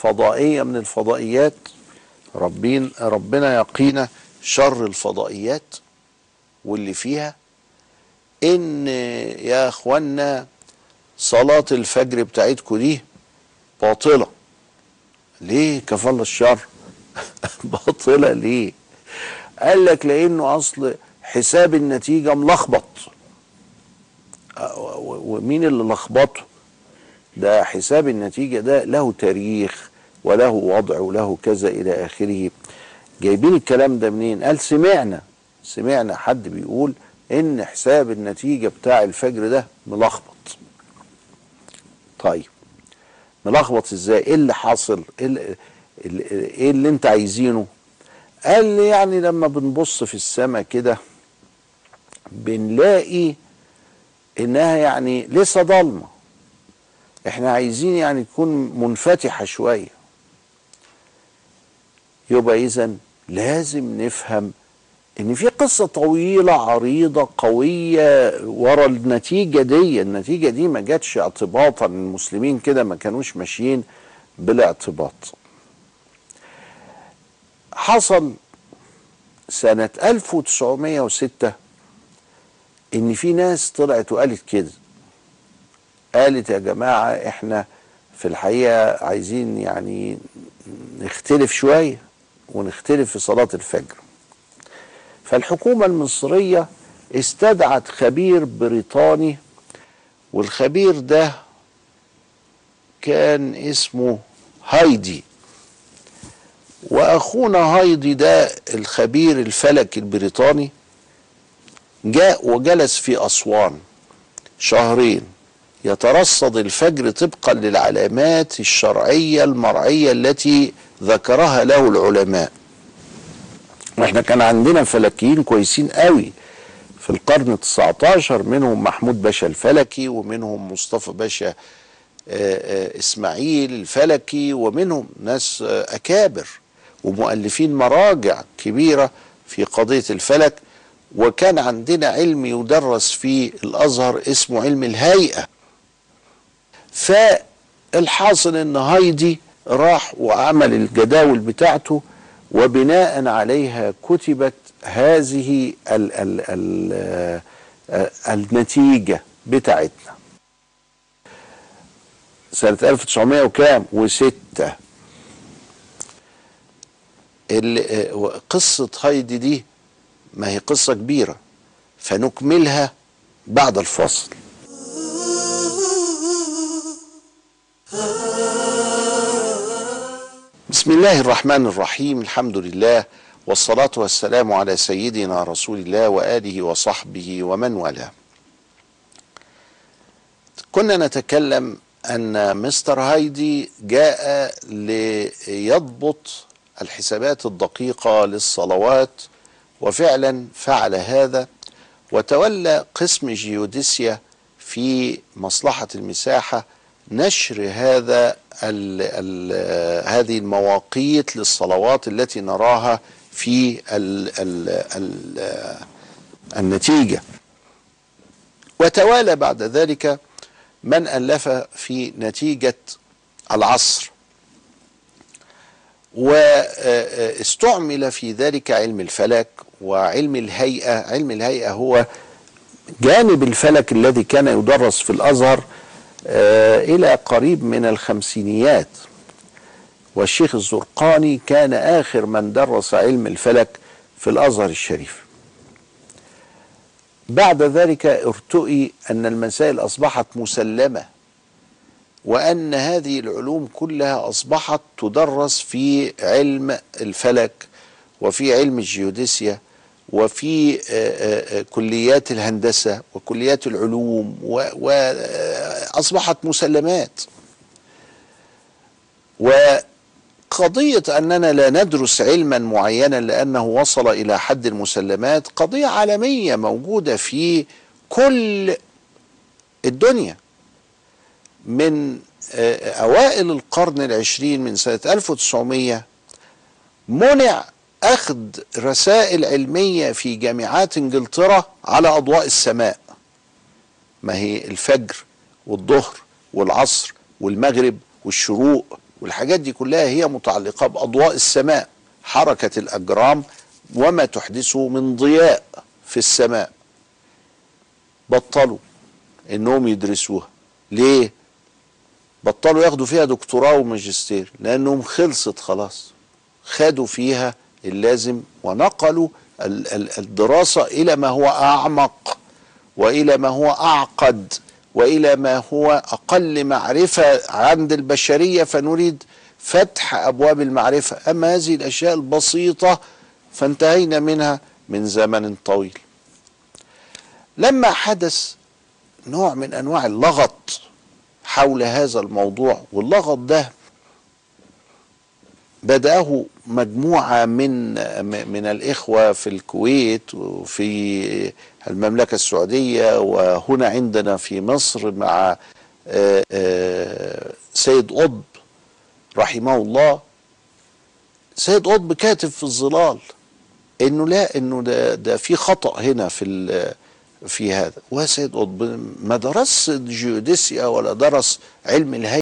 فضائية من الفضائيات ربين ربنا يقينا شر الفضائيات واللي فيها ان يا اخوانا صلاة الفجر بتاعتكم دي باطلة ليه كفل الشر باطلة ليه قال لك لانه اصل حساب النتيجة ملخبط ومين اللي لخبطه ده حساب النتيجة ده له تاريخ وله وضع وله كذا إلى آخره جايبين الكلام ده منين قال سمعنا سمعنا حد بيقول إن حساب النتيجة بتاع الفجر ده ملخبط طيب ملخبط ازاي ايه اللي حاصل ايه اللي, إيه اللي انت عايزينه قال لي يعني لما بنبص في السماء كده بنلاقي انها يعني لسه ضلمه احنا عايزين يعني تكون منفتحه شويه يبقى اذا لازم نفهم ان في قصه طويله عريضه قويه ورا النتيجه دي النتيجه دي ما جاتش اعتباطا المسلمين كده ما كانوش ماشيين بالاعتباط حصل سنه 1906 ان في ناس طلعت وقالت كده قالت يا جماعه احنا في الحقيقه عايزين يعني نختلف شويه ونختلف في صلاه الفجر فالحكومه المصريه استدعت خبير بريطاني والخبير ده كان اسمه هايدي واخونا هايدي ده الخبير الفلكي البريطاني جاء وجلس في اسوان شهرين يترصد الفجر طبقا للعلامات الشرعيه المرعيه التي ذكرها له العلماء واحنا كان عندنا فلكيين كويسين قوي في القرن ال19 منهم محمود باشا الفلكي ومنهم مصطفى باشا اسماعيل الفلكي ومنهم ناس اكابر ومؤلفين مراجع كبيره في قضيه الفلك وكان عندنا علم يدرس في الازهر اسمه علم الهيئه فالحاصل ان هايدي راح وعمل الجداول بتاعته وبناء عليها كتبت هذه ال ال ال النتيجة بتاعتنا سنة 1900 وكام وستة قصة هايدي دي ما هي قصة كبيرة فنكملها بعد الفاصل بسم الله الرحمن الرحيم الحمد لله والصلاة والسلام على سيدنا رسول الله وآله وصحبه ومن والاه كنا نتكلم أن مستر هايدي جاء ليضبط الحسابات الدقيقة للصلوات وفعلا فعل هذا وتولى قسم جيوديسيا في مصلحة المساحة نشر هذا ال ال هذه المواقيت للصلوات التي نراها في ال ال ال النتيجة وتوالى بعد ذلك من ألف في نتيجة العصر واستعمل في ذلك علم الفلك وعلم الهيئة علم الهيئة هو جانب الفلك الذي كان يدرس في الأزهر إلى قريب من الخمسينيات والشيخ الزرقاني كان آخر من درس علم الفلك في الأزهر الشريف بعد ذلك ارتؤي أن المسائل أصبحت مسلمة وأن هذه العلوم كلها أصبحت تدرس في علم الفلك وفي علم الجيوديسيا وفي كليات الهندسة وكليات العلوم وأصبحت مسلمات وقضية أننا لا ندرس علما معينا لأنه وصل إلى حد المسلمات قضية عالمية موجودة في كل الدنيا من أوائل القرن العشرين من سنة 1900 منع أخذ رسائل علمية في جامعات إنجلترا على أضواء السماء ما هي الفجر والظهر والعصر والمغرب والشروق والحاجات دي كلها هي متعلقة بأضواء السماء حركة الأجرام وما تحدثه من ضياء في السماء بطلوا انهم يدرسوها ليه بطلوا ياخدوا فيها دكتوراه وماجستير لانهم خلصت خلاص خدوا فيها اللازم ونقلوا ال- ال- الدراسة الى ما هو اعمق والى ما هو اعقد والى ما هو اقل معرفة عند البشرية فنريد فتح ابواب المعرفة اما هذه الاشياء البسيطة فانتهينا منها من زمن طويل لما حدث نوع من انواع اللغط حول هذا الموضوع واللغط ده بدأه مجموعة من من الإخوة في الكويت وفي المملكة السعودية وهنا عندنا في مصر مع آه، آه، سيد قطب رحمه الله سيد قطب كاتب في الظلال انه لا انه ده ده في خطأ هنا في ال- في هذا وسيد قطب ما درس جيوديسيا ولا درس علم الهيئة